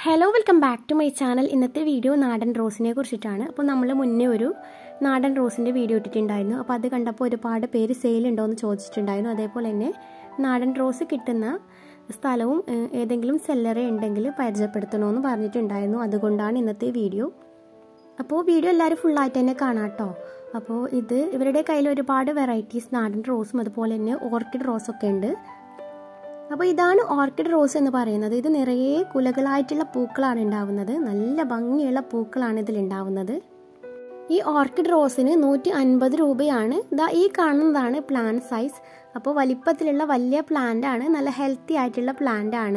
hello welcome back to my channel ഇന്നത്തെ video നാടൻ റോസിനെ കുറിച്ചിട്ടാണ് അപ്പോൾ നമ്മൾ മുന്നേ ഒരു നാടൻ റോസിൻ്റെ വീഡിയോ ഇട്ടിട്ടുണ്ടായിരുന്നു അപ്പോൾ അത് കണ്ടപ്പോൾ ഒരുപാട് പേര് സെയിൽ ഉണ്ടോ എന്ന് ചോദിച്ചിട്ടുണ്ടായിരുന്നു അതേപോലെ തന്നെ നാടൻ റോസ് കിട്ടുന്ന സ്ഥലവും ഏഹ്, ഏതെങ്കിലും സെല്ലറെ ഉണ്ടെങ്കിൽ പരിചയപ്പെടുത്തണമെന്ന് പറഞ്ഞിട്ടുണ്ടായിരുന്നു അതുകൊണ്ടാണ് ഇന്നത്തെ വീഡിയോ അപ്പോൾ വീഡിയോ എല്ലാവരും ഫുള്ളായിട്ട് തന്നെ കാണാം കേട്ടോ അപ്പോൾ ഇത് ഇവരുടെ കയ്യിൽ ഒരുപാട് വെറൈറ്റീസ് നാടൻ റോസും അതുപോലെ തന്നെ ഓർക്കിഡ് റോസൊക്കെ ഉണ്ട് അപ്പോൾ ഇതാണ് ഓർക്കിഡ് റോസ് എന്ന് പറയുന്നത് ഇത് നിറയെ കുലകളായിട്ടുള്ള പൂക്കളാണ് ഉണ്ടാവുന്നത് നല്ല ഭംഗിയുള്ള പൂക്കളാണ് ഇതിൽ ഉണ്ടാവുന്നത് ഈ ഓർക്കിഡ് റോസിന് നൂറ്റി അൻപത് രൂപയാണ് ഇതാ ഈ കാണുന്നതാണ് പ്ലാന്റ് സൈസ് അപ്പോൾ വലിപ്പത്തിലുള്ള വലിയ പ്ലാന്റ് ആണ് നല്ല ഹെൽത്തി ആയിട്ടുള്ള പ്ലാന്റ് ആണ്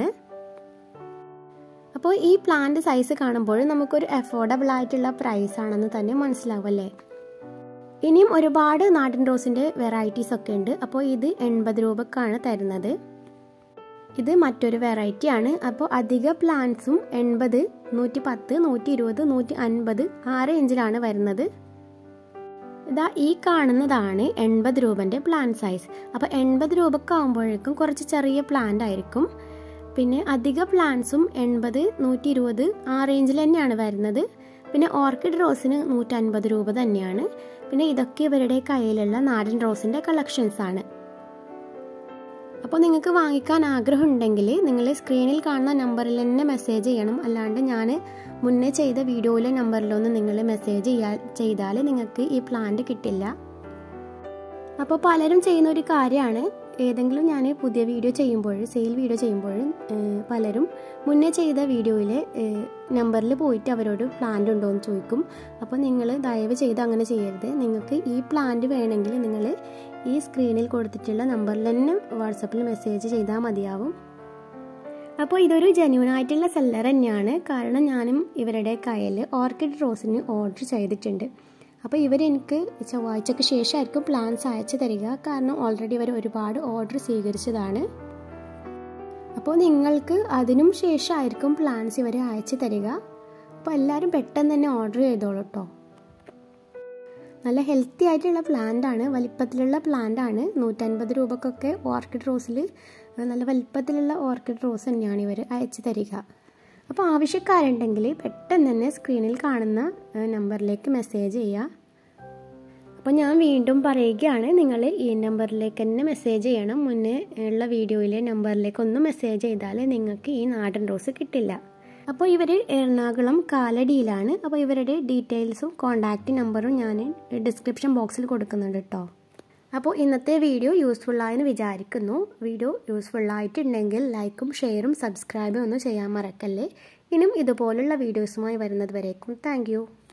അപ്പോൾ ഈ പ്ലാന്റ് സൈസ് കാണുമ്പോൾ നമുക്കൊരു അഫോർഡബിൾ ആയിട്ടുള്ള പ്രൈസ് ആണെന്ന് തന്നെ മനസ്സിലാവും അല്ലേ ഇനിയും ഒരുപാട് നാടൻ റോസിൻ്റെ വെറൈറ്റീസ് ഒക്കെ ഉണ്ട് അപ്പോൾ ഇത് എൺപത് രൂപക്കാണ് തരുന്നത് ഇത് മറ്റൊരു വെറൈറ്റി ആണ് അപ്പോൾ അധിക പ്ലാന്റ്സും എൺപത് നൂറ്റി പത്ത് നൂറ്റി ഇരുപത് നൂറ്റി അൻപത് ആ റേഞ്ചിലാണ് വരുന്നത് ഇതാ ഈ കാണുന്നതാണ് എൺപത് രൂപൻ്റെ പ്ലാന്റ് സൈസ് അപ്പോൾ എൺപത് രൂപക്കാകുമ്പോഴേക്കും കുറച്ച് ചെറിയ പ്ലാന്റ് ആയിരിക്കും പിന്നെ അധിക പ്ലാന്റ്സും എൺപത് നൂറ്റി ഇരുപത് ആ റേഞ്ചിൽ തന്നെയാണ് വരുന്നത് പിന്നെ ഓർക്കിഡ് റോസിന് നൂറ്റൻപത് രൂപ തന്നെയാണ് പിന്നെ ഇതൊക്കെ ഇവരുടെ കയ്യിലുള്ള നാടൻ റോസിൻ്റെ കളക്ഷൻസ് ആണ് അപ്പോൾ നിങ്ങൾക്ക് വാങ്ങിക്കാൻ ആഗ്രഹം ഉണ്ടെങ്കിൽ നിങ്ങൾ സ്ക്രീനിൽ കാണുന്ന നമ്പറിൽ തന്നെ മെസ്സേജ് ചെയ്യണം അല്ലാണ്ട് ഞാൻ മുന്നേ ചെയ്ത വീഡിയോയിലെ നമ്പറിലൊന്നും നിങ്ങൾ മെസ്സേജ് ചെയ്യാ ചെയ്താൽ നിങ്ങൾക്ക് ഈ പ്ലാന്റ് കിട്ടില്ല അപ്പോൾ പലരും ചെയ്യുന്ന ഒരു കാര്യമാണ് ഏതെങ്കിലും ഞാൻ പുതിയ വീഡിയോ ചെയ്യുമ്പോൾ സെയിൽ വീഡിയോ ചെയ്യുമ്പോൾ ഏഹ്, പലരും മുന്നേ ചെയ്ത വീഡിയോയിലെ നമ്പറിൽ പോയിട്ട് അവരോട് പ്ലാന്റ് ഉണ്ടോ എന്ന് ചോദിക്കും അപ്പോൾ നിങ്ങൾ ദയവ് ചെയ്ത് അങ്ങനെ ചെയ്യരുത് നിങ്ങൾക്ക് ഈ പ്ലാന്റ് വേണമെങ്കിൽ നിങ്ങൾ ഈ സ്ക്രീനിൽ കൊടുത്തിട്ടുള്ള നമ്പറിൽ തന്നെ വാട്സപ്പിൽ മെസ്സേജ് ചെയ്താൽ മതിയാവും അപ്പോൾ ഇതൊരു ജെന്യൂൻ ആയിട്ടുള്ള സെല്ലർ തന്നെയാണ് കാരണം ഞാനും ഇവരുടെ കയ്യിൽ ഓർക്കിഡ് റോസിന് ഓർഡർ ചെയ്തിട്ടുണ്ട് അപ്പോൾ ഇവരെനിക്ക് ചൊവ്വാഴ്ചയ്ക്ക് ശേഷമായിരിക്കും പ്ലാൻസ് അയച്ചു തരിക കാരണം ഓൾറെഡി ഇവർ ഒരുപാട് ഓർഡർ സ്വീകരിച്ചതാണ് അപ്പോൾ നിങ്ങൾക്ക് അതിനും ശേഷമായിരിക്കും പ്ലാൻസ് ഇവർ അയച്ചു തരിക അപ്പോൾ എല്ലാവരും പെട്ടെന്ന് തന്നെ ഓർഡർ ചെയ്തോളൂ കേട്ടോ നല്ല ഹെൽത്തി ആയിട്ടുള്ള പ്ലാന്റ് ആണ് വലിപ്പത്തിലുള്ള പ്ലാന്റ് ആണ് നൂറ്റൻപത് രൂപക്കൊക്കെ ഓർക്കിഡ് റോസിൽ നല്ല വലിപ്പത്തിലുള്ള ഓർക്കിഡ് റോസ് തന്നെയാണ് ഇവർ അയച്ചു തരിക അപ്പോൾ ആവശ്യക്കാരുണ്ടെങ്കിൽ പെട്ടെന്ന് തന്നെ സ്ക്രീനിൽ കാണുന്ന ഏഹ്, നമ്പറിലേക്ക് മെസ്സേജ് ചെയ്യുക അപ്പോൾ ഞാൻ വീണ്ടും പറയുകയാണ് നിങ്ങൾ ഈ നമ്പറിലേക്ക് തന്നെ മെസ്സേജ് ചെയ്യണം മുന്നേ ഉള്ള വീഡിയോയിലെ നമ്പറിലേക്ക് ഒന്ന് മെസ്സേജ് ചെയ്താൽ നിങ്ങൾക്ക് ഈ നാടൻ റോസ് കിട്ടില്ല അപ്പോൾ ഇവർ എറണാകുളം കാലടിയിലാണ് അപ്പോൾ ഇവരുടെ ഡീറ്റെയിൽസും കോൺടാക്റ്റ് നമ്പറും ഞാൻ ഡിസ്ക്രിപ്ഷൻ ബോക്സിൽ കൊടുക്കുന്നുണ്ട് കേട്ടോ അപ്പോൾ ഇന്നത്തെ വീഡിയോ യൂസ്ഫുള്ളായെന്ന് വിചാരിക്കുന്നു വീഡിയോ യൂസ്ഫുള്ളായിട്ടുണ്ടെങ്കിൽ ലൈക്കും ഷെയറും സബ്സ്ക്രൈബും ഒന്നും ചെയ്യാൻ മറക്കല്ലേ ഇനിയും ഇതുപോലുള്ള വീഡിയോസുമായി വരുന്നത് വരേക്കും താങ്ക്